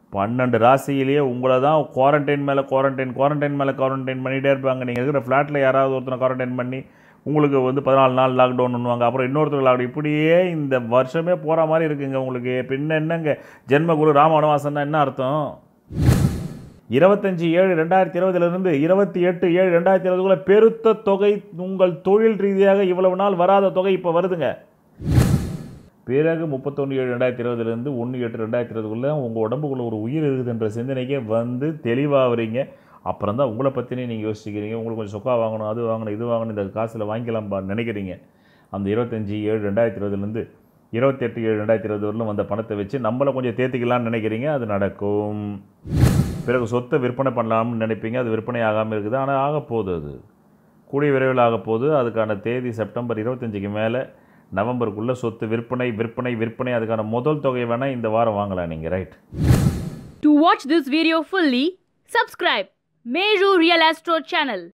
பன்னெண்டு ராசியிலேயே உங்களை தான் குவாரண்டைன் மேலே குவாரண்டைன் குவாரண்டைன் மேலே குவாரண்டைன் பண்ணிகிட்டே இருப்பாங்க நீங்கள் இருக்கிற ஃப்ளாட்டில் யாராவது ஒருத்தனை குவாரண்டைன் பண்ணி உங்களுக்கு வந்து பதினாலு நாள் லாக்டவுன் பண்ணுவாங்க அப்புறம் இன்னொருத்தர் லாக்டவுன் இப்படியே இந்த வருஷமே போகிற மாதிரி இருக்குங்க உங்களுக்கு பின்ன என்னங்க ஜென்மகுரு ராம வனவாசம்னா என்ன அர்த்தம் இருபத்தஞ்சி ஏழு ரெண்டாயிரத்தி இருபதுலேருந்து இருபத்தி எட்டு ஏழு ரெண்டாயிரத்தி இருபதுக்குள்ள பெருத்த தொகை உங்கள் தொழில் ரீதியாக இவ்வளவு நாள் வராத தொகை இப்போ வருதுங்க பிறகு முப்பத்தொன்று ஏழு ரெண்டாயிரத்தி இருபதுலேருந்து ஒன்று எட்டு ரெண்டாயிரத்தி இருபதுக்குள்ளே உங்கள் உடம்புக்குள்ள ஒரு உயிர் இருக்குதுன்ற சிந்தனைக்கே வந்து தெளிவாகிறீங்க அப்புறம் தான் உங்களை பற்றினே நீங்கள் யோசிக்கிறீங்க உங்களுக்கு கொஞ்சம் சொக்கா வாங்கணும் அது வாங்கணும் இது வாங்கணும் இந்த காசில் வாங்கிக்கலாம்பா நினைக்கிறீங்க அந்த இருபத்தஞ்சி ஏழு ரெண்டாயிரத்தி இருபதுலேருந்து இருபத்தெட்டு ஏழு ரெண்டாயிரத்தி இருபது வரலும் வந்த பணத்தை வச்சு நம்மளை கொஞ்சம் தேர்த்திக்கலாம்னு நினைக்கிறீங்க அது நடக்கும் பிறகு சொத்தை விற்பனை பண்ணலாம்னு நினைப்பீங்க அது விற்பனை ஆகாமல் இருக்குது ஆனால் ஆக போகுது அது கூடிய விரைவில் ஆக போகுது அதுக்கான தேதி செப்டம்பர் இருபத்தஞ்சிக்கு மேலே நவம்பருக்குள்ளே சொத்து விற்பனை விற்பனை விற்பனை அதுக்கான முதல் தொகை வேணால் இந்த வாரம் வாங்கலாம் நீங்கள் right To watch this video fully, subscribe Meru Real Astro channel.